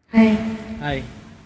Hi hi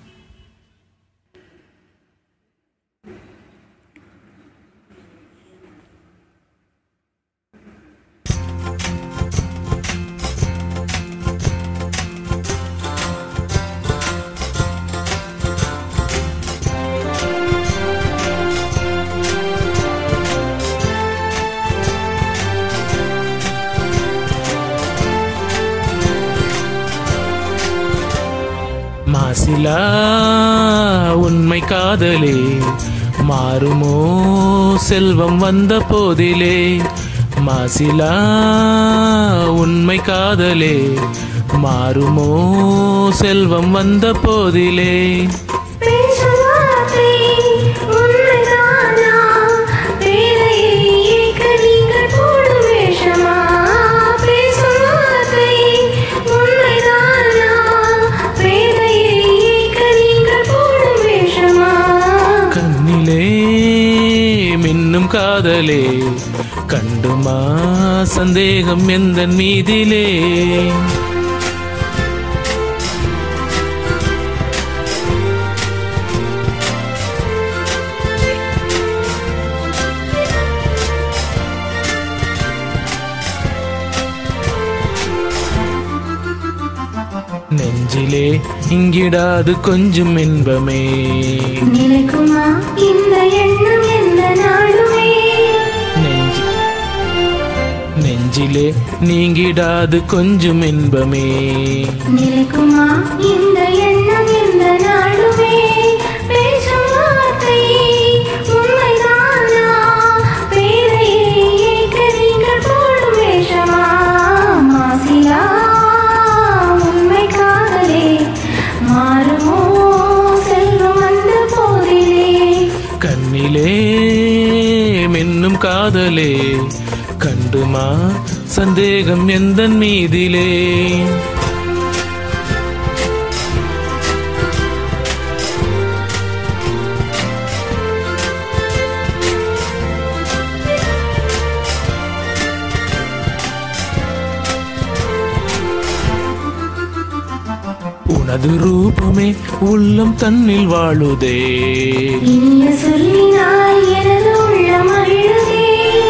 மாசிலா உண்மை காதலே மாறுமோ செல்வம் வந்த போதிலே மாசிலா உண்மை காதலே மாறுமோ செல்வம் வந்த போதிலே பேசும் வார்த்தை உண்மைதானா? பேரையை ஏற்க நீங்கள் போடும் வேஷமா? பேசும் வார்த்தை உண்மைதானா? பேரையை ஏற்க நீங்கள் போடும் வேஷமா? கண்ணிலே மின்னும் காதலே கண்டுமா சந்தேகம் எந்த மீதிலே நெஞ்சிலே இங்கிடாது கொஞ்சம் இன்பமே நிலைக்குமா இந்த எண்ணம் எந்த நாளுமே நெஞ்சு நெஞ்சிலே நீங்கிடாது கொஞ்சம் இன்பமே நிலைக்குமா இந்த எண்ணம் எந்த நாளுமே பேசும் வார்த்தை உண்மைதானா பேரையை ஏற்க நீங்கள் போடும் வேஷமா மாசிலா உண்மை காதலே மாறுமோ செல்வம் வந்த போதிலே கண்ணிலே மின்னும் காதலே கண்டுமா சந்தேகம் எந்த மீதிலே உனது ரூபமே உள்ளம் தன்னில் வாழுதே இனிய சொல்லினால் எனது உள்ளம் அழுதே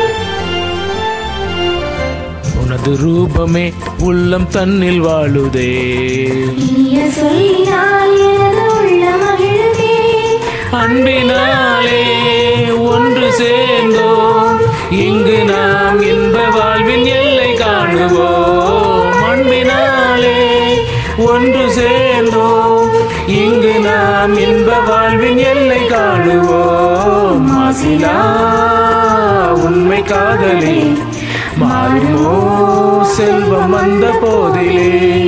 உனது ரூபமே உள்ளம் தன்னில் வாழுதே இனிய சொல்லினால் எனது உள்ளம் அழுதே அன்பினாலே ஒன்று சேர்ந்தோம் இங்கு நாம் இன்ப வாழ்வின் எல்லை காணுவோம் அன்பினாலே ஒன்று சேர்ந்தோம் இங்கு நாம் இன்ப வாழ்வின் எல்லை காணுவோம் மாசிலா உண்மை காதலே மாறுமோ செல்வம் வந்த போதிலே